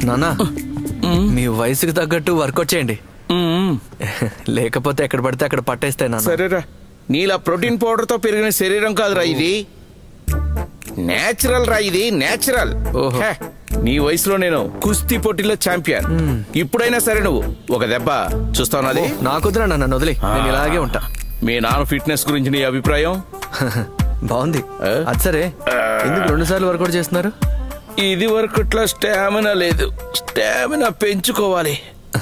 నానా మీ వయసుకి తగ్గట్టు వర్కౌట్ చేయండి మ్మ్. లేకపోతే ఎక్కడ పడితే అక్కడ పట్టేస్తాయి నాన్న సరేరా నీలా ప్రోటీన్ పౌడర్ తో పెరిగిన శరీరం కాదురా ఇది నేచురల్ రా ఇది నేచురల్ ఓహో. హే, నీ వయసులో నేను కుస్తీ పోటీలో ఛాంపియన్ ఇప్పుడైనా సరే నువ్వు ఒక దెబ్బ చూస్తావు నాది నాకొద్దురా నన్ను వదిలి నేను ఇలాగే ఉంటా మీ నాన్న ఫిట్నెస్ గురించి నీ అభిప్రాయం బాగుంది ఏ? అది సరే ఎందుకు రెండు సార్లు వర్కౌట్ చేస్తున్నారు ఇది వరకుట్లో స్టామినా లేదు స్టామినా పెంచుకోవాలి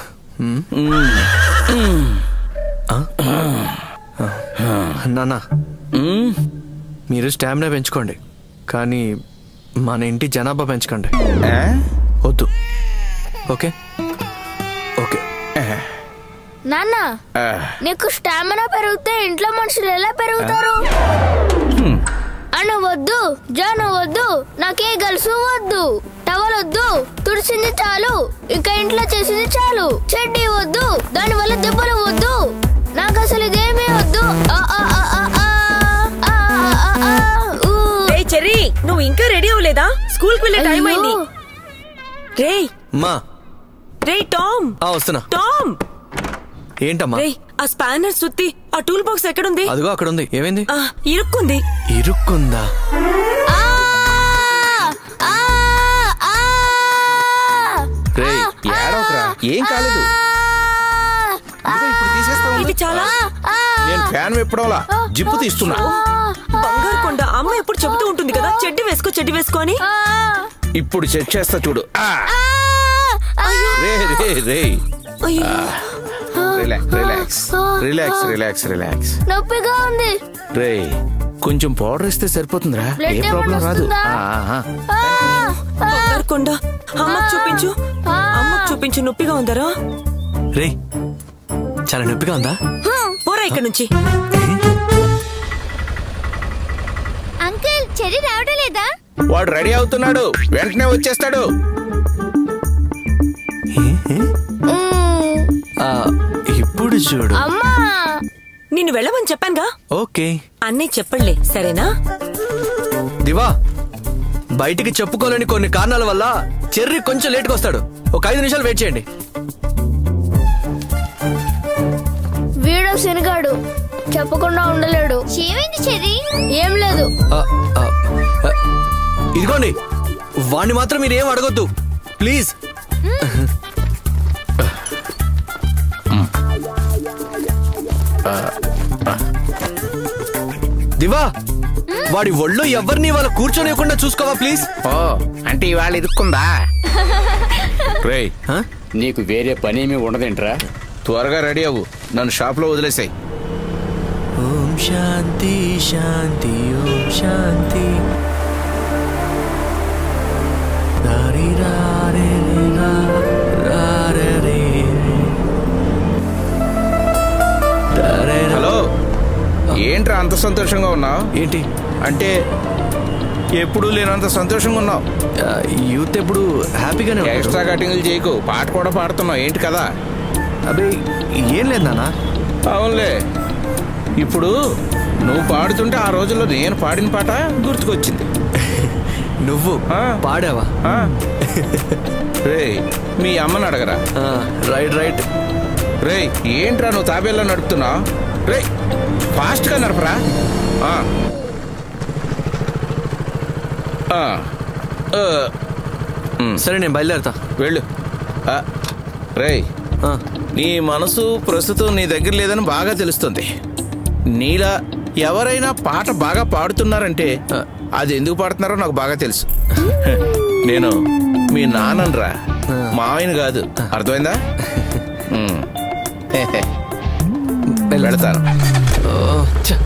నానా మ్మ్. మీరు స్టామినా పెంచుకోండి కానీ మన ఇంటి జనాభా పెంచకండి ఆ? వద్దు ఓకే ఓకే నాన్న ఆ. నీకు స్టామినా పెరిగితే ఇంట్లో మనుషులు ఎలా పెరుగుతారు అను వద్దు జాను వద్దు నాకే గలుసు వద్దు టవల్ వద్దు తుడిసింది చాలు ఇంకా ఇంట్లో చేసింది చాలు చెడ్డీ వద్దు దాని వల్ల దెబ్బలు వద్దు నాకు అసలు ఇదేమీ వద్దు ఆ, ఆ, ఆ, ఆ, ఆ, ఆ, ఆ, ఆ, ఊ. రే చెర్రీ నువ్వు ఇంకా రెడీ అవ్వలేదా స్కూల్ కి వెళ్ళే టైం అయింది అయ్యో. రే మా రే టామ్ ఆ వస్తున్నా టామ్ ఏంటమ్మా రే ఆ స్పానర్ సుత్తి ఆ టూల్ బాక్స్ ఎక్కడుంది అదిగో అక్కడ ఉంది ఏమైంది ఆ, ఇరుక్కుంది ఇరుక్కుందా ఆ, ఆ, ఆ, రేయ్, ఆ, ఏడవకురా. ఏం కాలేదు. ఆ, ఇదిగో ఇప్పుడు తీసేస్తా ఇది చాలా ఆ, నేను ఫ్యాన్ విప్పడంలా జిప్పు తీస్తున్నా బంగారు కొండ అమ్మ ఎప్పుడు చెబుతూ ఉంటుంది కదా చెడ్డి వేసుకో చెడ్డి వేసుకో అని ఆ, ఇప్పుడు చెక్ చేస్తా చూడు ఆ! ఆ, రే రే రే అయ్యో relax relax relax relax relax నొప్పిగా ఉంది రే కొంచెం పౌడర్ ఇస్తే సరిపోతుందిరా Blood ఏ ఏమైనా ప్రాబ్లం రాదు వస్తుందా? ఆ, ఆ, ఆ. ఆ, ఆ, బంగారు కొండ అమ్మకు చూపించు ఆ. అమ్మకు చూపించు నొప్పిగా ఉందరా రే చాలా నొప్పిగా ఉందా పోరా ఇక్కడ నుంచి అంకుల్ చెర్రీ రావడం లేదా వాడు రెడీ అవుతున్నాడు వెంటనే వచ్చేస్తాడు ఆ, ఇప్పుడు చూడు అమ్మా నిన్ను వెళ్ళమని చెప్పానుగా ఓకే అన్నయ్య చెప్పండి సరేనా దివా బయటికి చెప్పుకోలేని కొన్ని కారణాల వల్ల చెర్రీ కొంచెం లేట్గా వస్తాడు ఒక ఐదు నిమిషాలు వెయిట్ చేయండి వీడు శనిగాడు చెప్పకుండా ఉండలేడు ఏమైంది చెర్రీ ఏం లేదు ఆ, ఆ, ఆ, ఇదిగోండి వాణ్ణి మాత్రం మీరు ఏం అడగొద్దు ప్లీజ్ దివా వాడి ఒళ్ళో ఎవరిని వాళ్ళ కూర్చోనివ్వకుండా చూసుకోవా ప్లీజ్ ఓ అంటే ఇవాళ ఇరుక్కుందా రే ఆ? నీకు వేరే పని ఏమీ ఉండదేంట్రా త్వరగా రెడీ అవ్వు నన్ను షాప్ లో వదిలేసాయి ఓం శాంతి శాంతి ఓం శాంతి రారి రారే రే రా, రారే రే రే. రారే రా. హలో ఏంట్రా అంత సంతోషంగా ఉన్నావు ఏంటి అంటే ఎప్పుడు లేనంత సంతోషంగా ఉన్నావు ఆ, యూత్ ఎప్పుడు హ్యాపీగానే ఉంటారు. ఎక్స్ట్రా కటింగ్లు చేయకు పాట కూడా పాడుతున్నావు ఏంటి కదా అబ్బే ఏం లేదు నాన్న అవునులే ఇప్పుడు నువ్వు పాడుతుంటే ఆ రోజుల్లో నేను పాడిన పాట గుర్తుకొచ్చింది నువ్వు ఆ. పాడావా ఆ? రే మీ అమ్మని అడగరా ఆ, రైట్ రైట్ రే ఏంట్రా నువ్వు తాబేల్లో నడుపుతున్నావు రే ఫాస్ట్గా నడపరా ఆ. ఆ. ఆ. సరే నేను బయలుదేరతా వెళ్ళు ఆ. రేయ్ ఆ, నీ మనసు ప్రస్తుతం నీ దగ్గర లేదని బాగా తెలుస్తుంది నీలా ఎవరైనా పాట బాగా పాడుతున్నారంటే ఆ. అది ఎందుకు పాడుతున్నారో నాకు బాగా తెలుసు నేను మీ నాన్నరా ఆ. మావయ్యని కాదు అర్థమైందా ఉమ్. వెళ్ళు. వెళతాను ఓ, ఛ.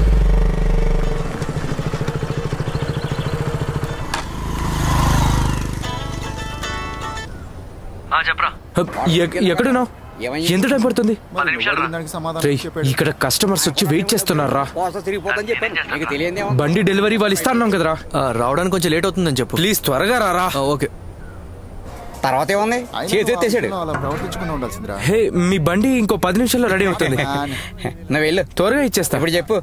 ఎక్కడున్నావు ఎంత టైం పడుతుంది దానికి సమాధానం రేయ్, చెప్పాడు ఇక్కడ కస్టమర్స్ వచ్చి వెయిట్ చేస్తున్నారా తిరిగిపోతాని చెప్పాను నీకు తెలియదేమో బండి డెలివరీ వాళ్ళు ఇస్తా అన్నాం కదరా ఆ, రావడానికి కొంచెం లేట్ అవుతుందని చెప్పు ప్లీజ్ త్వరగా రారా ఆ, ఓకే తర్వాత ఏముంది అయినా చేతి నువ్వు ఆ ఎత్తేసాడు విషయంలో అలా ప్రవర్తించకుండా ఉండాల్సిందిరా హే మీ బండి ఇంకో పది నిమిషాల్లో రెడీ అవుతుంది నువ్వు వెళ్ళు త్వరగా ఇచ్చేస్తా ఇప్పుడు చెప్పు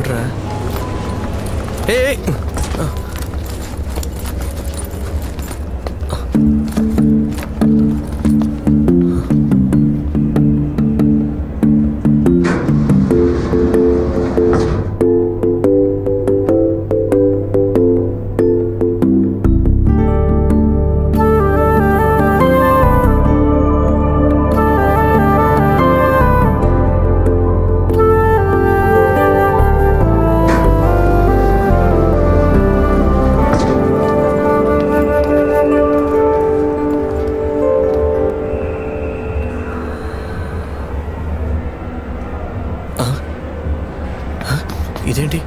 ఏంట్రా ఏ ఏ. ఇదేంటి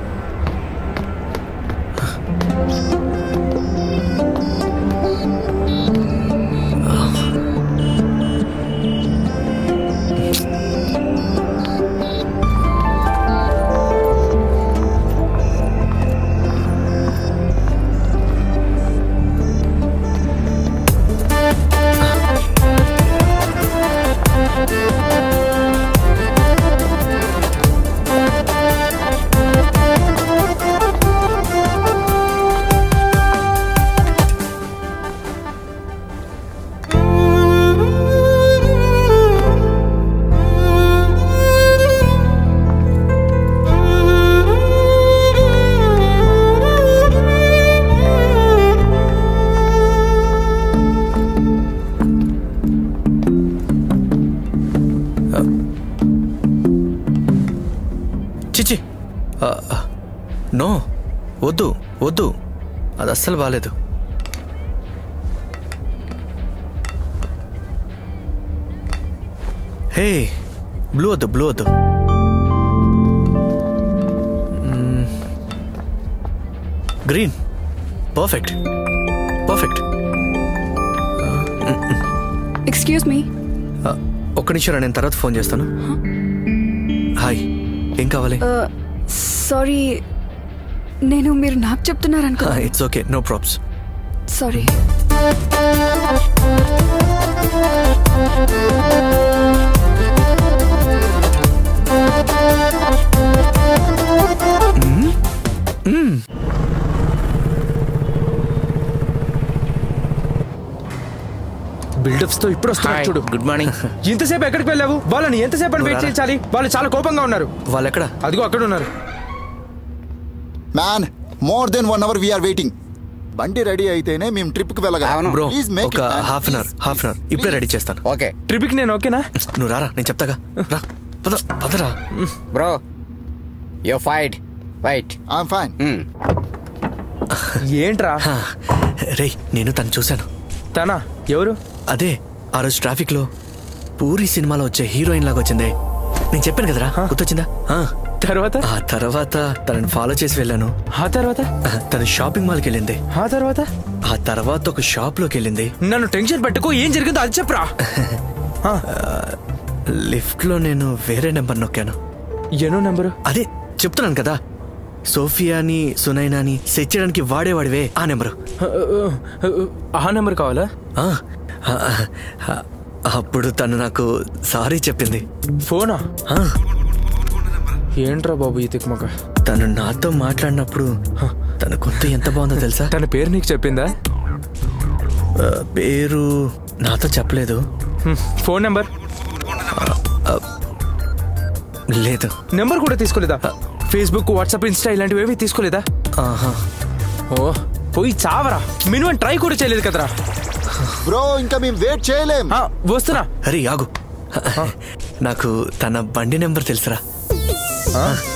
చిచి ఆ, ఆ, నో వద్దు వద్దు అది అస్సలు బాగాలేదు హే బ్లూ వద్దు బ్లూ వద్దు మ్మ్. Green perfect perfect excuse me ఆ, ఒక్క నిమిషం రా, నేను తర్వాత ఫోన్ చేస్తాను హాయ్ ఏం కావాలి సారీ నేను మీరు నాకు చెప్తున్నారనుకో it's okay no probs sorry buildups తో ఇప్పుడు వస్తున్నారు చూడు గుడ్ మార్నింగ్ ఇంతసేపు ఎక్కడికి వెళ్ళావు వాళ్ళని ఎంతసేపు అని వెయిట్ రారా. చేయించాలి వాళ్ళు చాలా కోపంగా ఉన్నారు వాళ్ళు ఎక్కడ అదిగో అక్కడ ఉన్నారు man more than one hour we're waiting బండి రెడీ అయితేనే మేము ట్రిప్ కి వెళ్ళగలం అవును. బ్రో ప్లీజ్ మేక్ ఒక half an hour half an hour ఇప్పుడే రెడీ చేస్తాను ఓకే ట్రిప్కి నేను ఓకేనా నువ్వు రారా నేను చెప్తాగా రా పద పదరా bro yo fight white I'm fine ఏంట్రా రే నేను తను చూశాను తనా ఎవరు అదే ఆ రోజు ట్రాఫిక్ లో పూరి సినిమాలో వచ్చే హీరోయిన్ లాగా వచ్చిందే నేను చెప్పాను కదరా గుర్తొచ్చిందా ఆ. తర్వాత ఆ తర్వాత తనని ఫాలో చేసి వెళ్ళాను ఆ తర్వాత ఆ, తను షాపింగ్ మాల్కి వెళ్ళింది ఆ తర్వాత ఆ తర్వాత ఒక షాప్ లోకి వెళ్ళింది నన్ను టెన్షన్ పెట్టుకో ఏం జరిగిందో అది చెప్పరా ఆ, లిఫ్ట్ లో నేను వేరే నెంబర్ నొక్కాను ఎన్నో నెంబరు అదే చెప్తున్నాను కదా సోఫియాని సునైనాని సెట్ చేయడానికి వాడేవాడివే ఆ నెంబరు ఆ నెంబర్ కావాలా ఆ, ఆ, ఆ, అప్పుడు తను నాకు సారీ చెప్పింది ఫోనా ఆ, ఏంట్రా బాబు ఈ తిక్మక తను నాతో మాట్లాడినప్పుడు తన గొంతు ఎంత బాగుందో తెలుసా తన పేరు నీకు చెప్పిందా ఆ, పేరు నాతో చెప్పలేదు హ్మ్, ఫోన్ నెంబర్ లేదు నెంబర్ కూడా తీసుకోలేదా ఫేస్బుక్ వాట్సాప్ ఇన్స్టా ఇలాంటివి ఏమీ తీసుకోలేదా ఆహా ఓ పోయి చావరా మినిమం ట్రై కూడా చేయలేదు కదరా బ్రో ఇంకా మేము వెయిట్ చేయలేం ఆ, వస్తున్నా అరే ఆగు నాకు తన బండి నెంబర్ తెలుసురా ఆ,